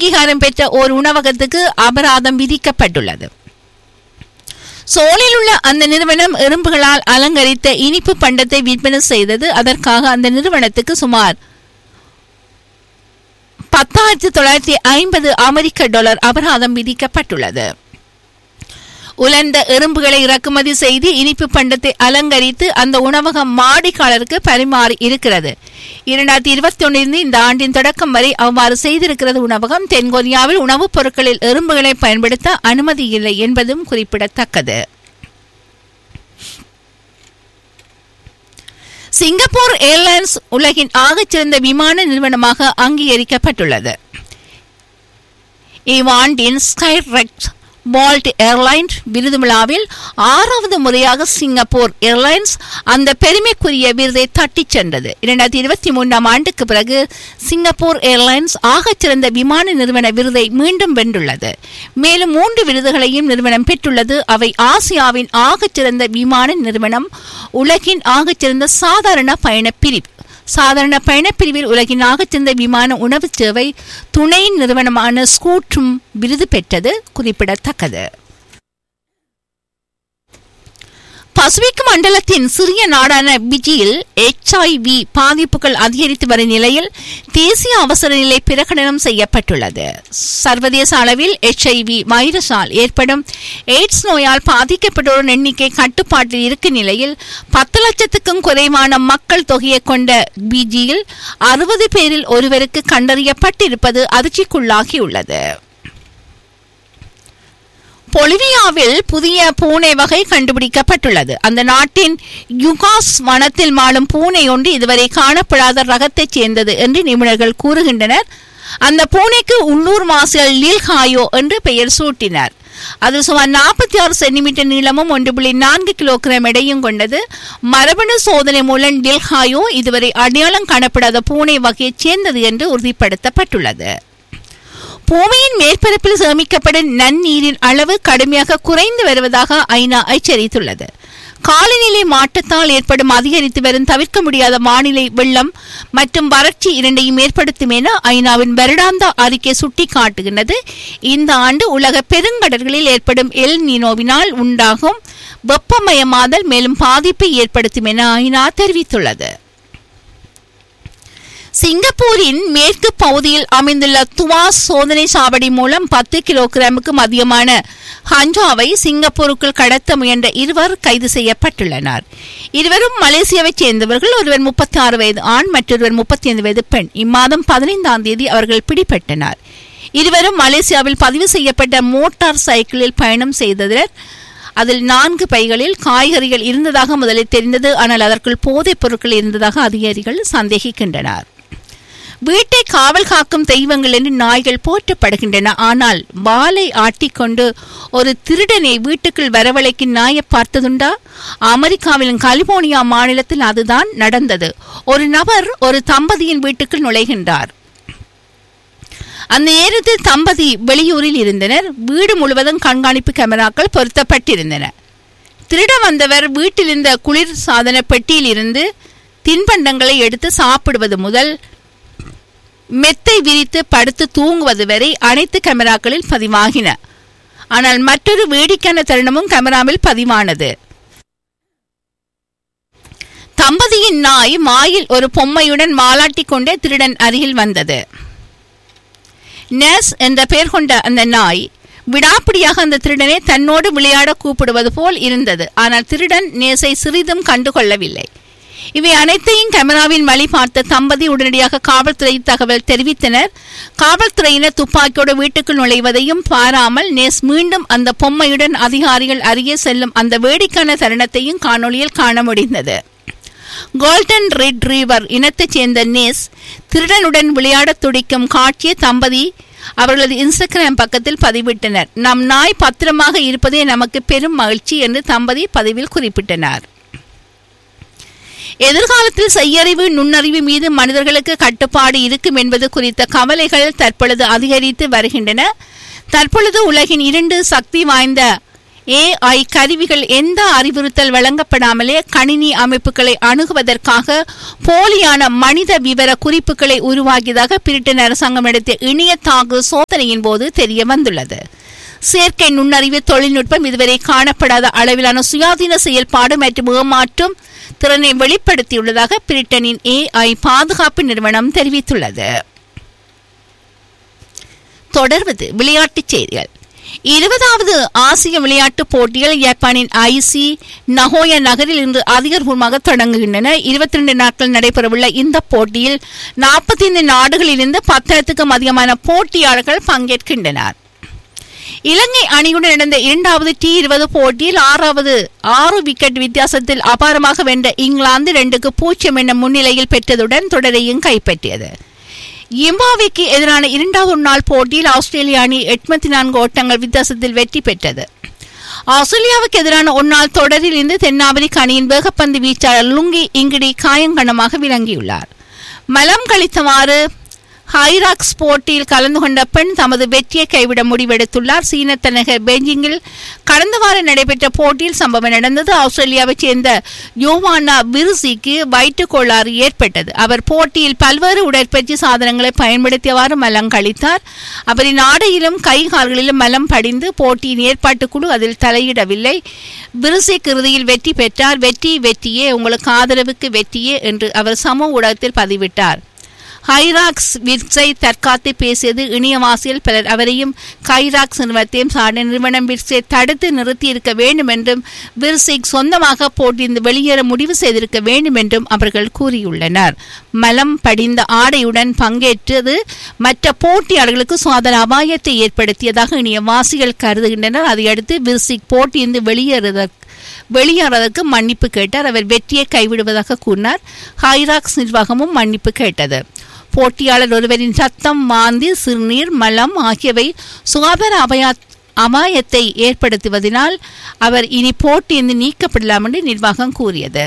அங்கீகாரம் பெற்ற ஓர் உணவகத்துக்கு அபராதம் விதிக்கப்பட்டுள்ளது சோலில் உள்ள அந்த நிறுவனம் எறும்புகளால் அலங்கரித்த இனிப்பு பண்டத்தை விற்பனை செய்தது அதற்காக அந்த நிறுவனத்துக்கு சுமார் பத்தாயிரத்தி தொள்ளாயிரத்தி ஐம்பது அமெரிக்க டாலர் அபராதம் விதிக்கப்பட்டுள்ளது உலர்ந்த எறும்புகளை இறக்குமதி செய்து இனிப்பு பண்டத்தை அலங்கரித்து அந்த உணவகம் வாடிக்கையாளருக்கு பரிமாறி இருக்கிறது இரண்டாயிரத்தி இருபத்தி ஒன்றிலிருந்து இந்த ஆண்டின் தொடக்கம் வரை அவ்வாறு செய்திருக்கிறது உணவகம் தென்கொரியாவில் உணவுப் பொருட்களில் எறும்புகளை பயன்படுத்த அனுமதி இல்லை என்பதும் குறிப்பிடத்தக்கது சிங்கப்பூர் ஏர்லைன்ஸ் உலகின் ஆகச்சிறந்த விமான நிறுவனமாக அங்கீகரிக்கப்பட்டுள்ளது இவ்வாண்டின் ஸ்கைரெக்ட் பால்ட் ஏர்லைன்ஸ் விருது விழாவில் ஆறாவது முறையாக சிங்கப்பூர் ஏர்லைன்ஸ் அந்த பெருமைக்குரிய விருதை தட்டிச் சென்றது இரண்டாயிரத்தி இருபத்தி மூன்றாம் ஆண்டுக்கு பிறகு சிங்கப்பூர் ஏர்லைன்ஸ் ஆகச்சிறந்த விமான நிறுவன விருதை மீண்டும் வென்றுள்ளது மேலும் மூன்று விருதுகளையும் நிறுவனம் பெற்றுள்ளது அவை ஆசியாவின் ஆகச்சிறந்த விமான நிறுவனம் உலகின் ஆகச்சிறந்த சாதாரண பயண பிரிவு சாதாரண பயணப்பிரிவில் உலகின் ஆகச்சிறந்த விமான உணவு சேவை துணை நிறுவனமான ஸ்கூட்டும் விருது பெற்றது குறிப்பிடத்தக்கது பசிபிக் மண்டலத்தின் சிறிய நாடான பிஜியில் எச்ஐவி பாதிப்புகள் அதிகரித்து வரும் நிலையில் தேசிய அவசர நிலை பிரகடனம் செய்யப்பட்டுள்ளது சர்வதேச அளவில் எச்ஐவி வைரஸால் ஏற்படும் எய்ட்ஸ் நோயால் பாதிக்கப்பட்டோரின் எண்ணிக்கை கட்டுப்பாட்டில் இருக்கும் நிலையில் பத்து லட்சத்துக்கும் குறைவான மக்கள் தொகையை கொண்ட பிஜியில் அறுபது பேரில் ஒருவருக்கு கண்டறியப்பட்டிருப்பது அதிர்ச்சிக்குள்ளாகியுள்ளது பொலிவியாவில் புதிய பூனை வகை கண்டுபிடிக்கப்பட்டுள்ளது அந்த நாட்டின் யுகாஸ் வனத்தில் வாழும் பூனை ஒன்று இதுவரை காணப்படாத ரகத்தைச் சேர்ந்தது என்று நிபுணர்கள் கூறுகின்றனர் அந்த பூனைக்கு உள்ளூர் மாசியல் லீல்ஹாயோ என்று பெயர் சூட்டினார் அது சுமார் நாற்பத்தி ஆறு சென்டிமீட்டர் நீளமும் ஒன்று புள்ளி நான்கு கிலோகிராம் எடையும் கொண்டது மரபணு சோதனை மூலம் டில்ஹாயோ இதுவரை அடையாளம் காணப்படாத பூனை வகையைச் சேர்ந்தது என்று உறுதிப்படுத்தப்பட்டுள்ளது பூமியின் மேற்பரப்பில் சேமிக்கப்படும் நன்னீரின் அளவு கடுமையாக குறைந்து வருவதாக ஐநா எச்சரித்துள்ளது காலநிலை மாற்றத்தால் ஏற்படும் அதிகரித்து வரும் தவிர்க்க முடியாத வானிலை வெள்ளம் மற்றும் வறட்சி இரண்டையும் ஏற்படுத்தும் என ஐநாவின் வருடாந்த அறிக்கை சுட்டிக்காட்டுகின்றது இந்த ஆண்டு உலக பெருங்கடல்களில் ஏற்படும் எல் நீனோவினால் உண்டாகும் வெப்பமயமாதல் மேலும் பாதிப்பை ஏற்படுத்தும் என ஐநா தெரிவித்துள்ளது சிங்கப்பூரின் மேற்கு பகுதியில் அமைந்துள்ள துவாஸ் சோதனை சாவடி மூலம் பத்து கிலோகிராமுக்கு அதிகமான ஹஞ்சாவை சிங்கப்பூருக்குள் கடத்த முயன்ற இருவர் கைது செய்யப்பட்டுள்ளனர் இருவரும் மலேசியாவைச் சேர்ந்தவர்கள் ஒருவர் முப்பத்தி ஆறு வயது ஆண் மற்றொருவர் முப்பத்தி ஐந்து வயது பெண் இம்மாதம் பதினைந்தாம் தேதி அவர்கள் பிடிபட்டனர் இருவரும் மலேசியாவில் பதிவு செய்யப்பட்ட மோட்டார் சைக்கிளில் பயணம் செய்தனர் அதில் நான்கு பைகளில் காய்கறிகள் இருந்ததாக முதலில் தெரிந்தது ஆனால் அதற்குள் போதைப் பொருட்கள் இருந்ததாக அதிகாரிகள் சந்தேகிக்கின்றனர் வீட்டை காவல் காக்கும் தெய்வங்கள் என்று நாய்கள் போற்றப்படுகின்றன ஆனால் வாலை ஆட்டிக்கொண்டு ஒரு திருடனை வீட்டுக்குள் வரவழைக்கும் நாயை பார்த்ததுண்டா அமெரிக்காவின் கலிபோர்னியா மாநிலத்தில் அதுதான் நடந்தது ஒரு நபர் ஒரு தம்பதியின் வீட்டுக்குள் நுழைகின்றார் அந்த நேரத்தில் தம்பதி வெளியூரில் இருந்தனர் வீடு முழுவதும் கண்காணிப்பு கேமராக்கள் பொருத்தப்பட்டிருந்தன திருட வந்தவர் வீட்டில் இருந்த குளிர் சாதன பெட்டியில் இருந்து தின்பண்டங்களை எடுத்து சாப்பிடுவது முதல் மெத்தை விரித்து படுத்து தூங்குவது வரை அனைத்து கேமராக்களில் பதிவாகின ஆனால் மற்றொரு வேடிக்கையான தருணமும் கேமராவில் பதிவானது தம்பதியின் நாய் மாயில் ஒரு பொம்மையுடன் மாலாட்டிக் கொண்டே திருடன் அருகில் வந்தது நேஸ் என்ற பெயர் கொண்ட அந்த நாய் விடாப்பிடியாக அந்த திருடனை தன்னோடு விளையாட கூப்பிடுவது போல் இருந்தது ஆனால் திருடன் நேசை சிறிதும் கண்டுகொள்ளவில்லை இவை அனைத்தையும் கேமராவின் வழி பார்த்த தம்பதி உடனடியாக காவல்துறை தகவல் தெரிவித்தனர் காவல்துறையினர் துப்பாக்கியோடு வீட்டுக்குள் நுழைவதையும் பாராமல் நேஸ் மீண்டும் அந்த பொம்மையுடன் அதிகாரிகள் அருகே செல்லும் அந்த வேடிக்கையான தருணத்தையும் காணொளியில் காண முடிந்தது கோல்டன் ரெட் ரீவர் இனத்தைச் சேர்ந்த நேஸ் திருடனுடன் விளையாடத் துடிக்கும் காட்சியை தம்பதி அவர்களது இன்ஸ்டாகிராம் பக்கத்தில் பதிவிட்டனர் நம் நாய் பத்திரமாக இருப்பதே நமக்கு பெரும் மகிழ்ச்சி என்று தம்பதி பதிவில் குறிப்பிட்டனர் எதிர்காலத்தில் செய்யறிவு நுண்ணறிவு மீது மனிதர்களுக்கு கட்டுப்பாடு இருக்கும் என்பது குறித்த கவலைகள் தற்பொழுது அதிகரித்து வருகின்றன தற்பொழுது உலகின் இரண்டு சக்தி வாய்ந்த ஏஐ கருவிகள் எந்த அறிவுறுத்தல் வழங்கப்படாமலே கணினி அமைப்புகளை அணுகுவதற்காக போலியான மனித விவர குறிப்புகளை உருவாக்கியதாக பிரிட்டன் அரசாங்கம் நடத்திய இணைய தாக்கு சோதனையின் போது தெரிய வந்துள்ளது செயற்கை நுண்ணறிவு தொழில்நுட்பம் இதுவரை காணப்படாத அளவிலான சுயாதீன செயல்பாடு மற்றும் ஏமாற்றும் திறனை வெளிப்படுத்தியுள்ளதாக பிரிட்டனின் ஏஐ பாதுகாப்பு நிறுவனம் தெரிவித்துள்ளது தொடர்வது விளையாட்டுச் செய்திகள் இருபதாவது ஆசிய விளையாட்டுப் போட்டிகள் ஜப்பானின் ஐசி நகோயா நகரில் இன்று அதிகாரப்பூர்வமாக தொடங்குகின்றன இருபத்தி ரெண்டு நாட்கள் நடைபெறவுள்ள இந்த போட்டியில் நாற்பத்தி ஐந்து நாடுகளிலிருந்து பத்தாயிரத்துக்கும் அதிகமான போட்டியாளர்கள் பங்கேற்கின்றனர் இலங்கை அணியுடன் நடந்த இரண்டாவது டி இருபது போட்டியில் ஆறாவது ஆறு விக்கெட் வித்தியாசத்தில் அபாரமாக வென்ற இங்கிலாந்து இரண்டுக்கு பூஜ்ஜியம் என்ற முன்னிலையில் பெற்றதுடன் தொடரையும் கைப்பற்றியது இம்பாவிக்கு எதிரான இரண்டாவது நாள் போட்டியில் ஆஸ்திரேலிய அணி எட்பத்தி நான்கு ஓட்டங்கள் வித்தியாசத்தில் வெற்றி பெற்றது ஆஸ்திரேலியாவுக்கு எதிரான ஒன்னாள் தொடரில் இருந்து தென்னாப்பிரிக்க அணியின் வேகப்பந்து வீச்சாளர் லுங்கி இங்கிடி காயங்கணமாக விளங்கியுள்ளார் மலம் கழித்தவாறு ஹைராக்ஸ் போட்டியில் கலந்து கொண்ட பெண் தமது வெற்றியை கைவிட முடிவெடுத்துள்ளார் சீன தலைநகர் பெய்ஜிங்கில் கடந்த வாரம் நடைபெற்ற போட்டியில் சம்பவம் நடந்தது ஆஸ்திரேலியாவைச் சேர்ந்த யோவானா விருசிக்கு வயிற்றுக் கோளாறு ஏற்பட்டது அவர் போட்டியில் பல்வேறு உடற்பயிற்சி சாதனங்களை பயன்படுத்தியவாறு மலம் கழித்தார் அவரின் ஆடையிலும் கை கால்களிலும் மலம் படிந்து போட்டியின் ஏற்பாட்டுக்குழு அதில் தலையிடவில்லை விருசிக் இறுதியில் வெற்றி பெற்றார் வெற்றி வெற்றியே உங்களுக்கு ஆதரவுக்கு வெற்றியே என்று அவர் சமூக ஊடகத்தில் பதிவிட்டார் ஹைராக்ஸ் விர்ஸை தற்காத்து பேசியது இணையவாசியில் பலர் அவரையும் கைராக்ஸ் நிறுவனத்தையும் சார்ந்த நிறுவனம் விர்ஸை தடுத்து நிறுத்தி இருக்க வேண்டும் என்றும் விர்ஸிக் சொந்தமாக போட்டியிருந்து வெளியேற முடிவு செய்திருக்க வேண்டும் என்றும் அவர்கள் கூறியுள்ளனர் மலம் படிந்த ஆடையுடன் பங்கேற்றது மற்ற போட்டியாளர்களுக்கு சுகாதார அபாயத்தை ஏற்படுத்தியதாக இணையவாசிகள் கருதுகின்றனர் அதையடுத்து விர்ஸிக் போட்டியிருந்து வெளியேறுவதற்கு வெளியேறதற்கு மன்னிப்பு கேட்டார் அவர் வெற்றியை கைவிடுவதாக கூறினார் ஹைராக்ஸ் நிர்வாகமும் மன்னிப்பு கேட்டது போட்டியாளர் ஒருவரின் சத்தம் மாந்தி சிறுநீர் மலம் ஆகியவை சுகாதார அபாய அபாயத்தை ஏற்படுத்துவதனால் அவர் இனி போட்டியிருந்து நீக்கப்படலாம் என்று நிர்வாகம் கூறியது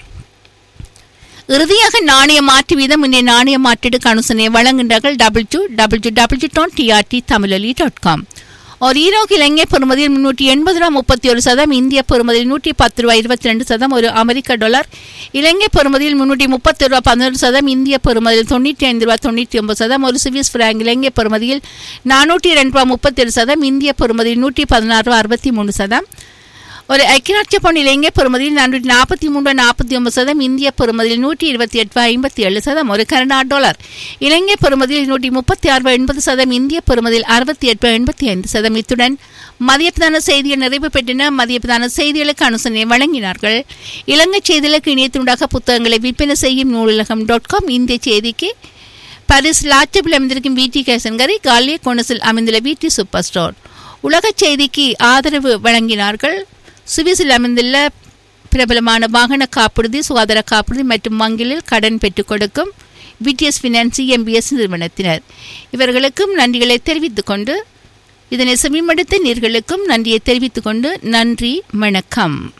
இறுதியாக நாணய மாற்று வீதம் இன்றைய நாணய மாற்றீடு கணுசனை வழங்குகின்றார்கள் double two double two double two டான் டிஆர்டி தமிழொலி டாட் காம் ஒரு ஈரோக்கு இலங்கை பெறுமதியில் முன்னூற்றி எண்பது ரூபா முப்பத்தி ஒரு சதம் இந்திய பெறுமதியில் நூற்றி பத்து ரூபாய் இருபத்தி ரெண்டு சதம் ஒரு அமெரிக்க டாலர் இலங்கை பெறுமதியில் முன்னூற்றி முப்பத்தி ரூபா பதினொரு சதம் இந்திய பெறுமதியில் தொண்ணூற்றி ஐந்து ரூபா தொண்ணூற்றி ஒன்பது சதம் ஒரு சுவிஸ் பிராங்க் இலங்கை பெறுமதியில் நானூற்றி ரெண்டு ரூபா முப்பத்தி ஏழு சதம் இந்திய பெறுமதியில் நூற்றி பதினாறு ரூபா அறுபத்தி மூணு சதம் ஒரு ஐக்கியராட்சிய பவுன் இலங்கை பெறுமதியில் நானூற்றி நாற்பத்தி மூன்று நாற்பத்தி ஒன்பது சதம் இந்திய பெறுமதியில் நூற்றி இருபத்தி எட்டு ஐம்பத்தி ஏழு சதம் ஒரு கனடா டாலர் இலங்கை பெறுமதியில் நூற்றி முப்பத்தி ஆறு எண்பது சதம் இந்திய பெறுமதியில் அறுபத்தி எட்டு எண்பத்தி ஐந்து சதம் இத்துடன் மதியப்பிதான செய்திகள் நிறைவு பெற்றன மதியப்பிதான செய்திகளுக்கு அனுசரணை வழங்கினார்கள் இலங்கை செய்திகளுக்கு இணையத்தினுடாக புத்தகங்களை விற்பனை செய்யும் நூலகம் டாட் காம் இந்திய செய்திக்கு பாரிஸ் லாச்சபில் அமைந்திருக்கும் விடி கேசன்கரை காலிய கோணஸில் அமைந்துள்ள விடி சூப்பர் ஸ்டோர் உலக செய்திக்கு ஆதரவு வழங்கினார்கள் சுவிஸில் அமைந்துள்ள பிரபலமான வாகன காப்புறுதி சுகாதார காப்புறுதி மற்றும் வங்கிகளில் கடன் பெற்றுக் கொடுக்கும் விடிஎஸ் ஃபினான்ஸ் எம்பிஎஸ் நிறுவனத்தினர் இவர்களுக்கும் நன்றிகளை தெரிவித்துக் கொண்டு இதனை செவிமடுத்த நீர்களுக்கும் நன்றியை தெரிவித்துக் கொண்டு நன்றி வணக்கம்